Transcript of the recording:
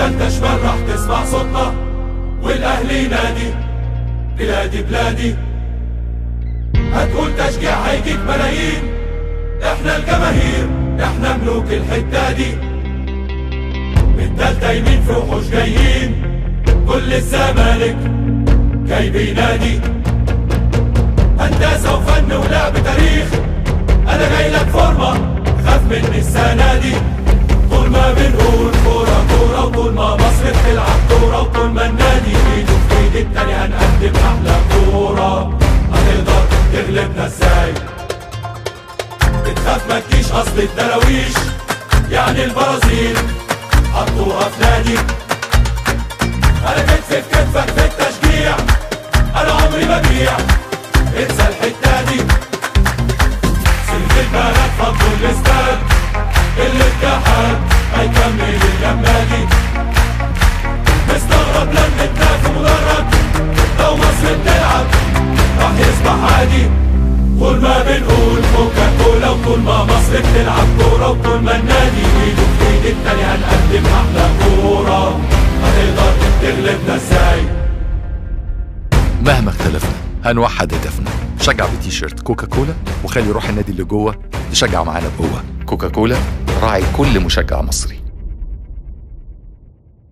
انت شمال راح تسمع صوتنا والاهلي نادي بلادي بلادي هتقول تشجيع هيجيك ملايين احنا الجماهير احنا ملوك الحتة دي التالتة يمين في وحوش جايين كل الزمالك جاي بينادي هندسة وفن ولعب تاريخ انا جاي لك فورمة خاف مني السنة دي طول ما بنقول كورة كورة وطول ما مصر بتلعب كورة وطول ما النادي ايده في ايد التاني هنقدم احلى كورة هتقدر تغلبنا ازاي بتخاف ما تجيش اصل الدراويش يعني البرازيل حطوها في نادي انا كتفي في كتفك في التشجيع انا عمري ما بيع انسى الحته دي سلك البلد فضوا الاستاد الاتحاد هيكمل الجمادي مستغرب لمتنا في مدرج لو مصر بتلعب راح يصبح عادي طول ما بنقول كوكا كولا وطول ما مصر بتلعب كورة وطول ما النادي ايده في ايد التاني هنقدم احلى كورة هتقدر تغلبنا ازاي مهما اختلفنا هنوحد هدفنا شجع بتيشيرت كوكا كولا وخلي روح النادي اللي جوه تشجع معانا بقوه كوكا كولا راعي كل مشجع مصري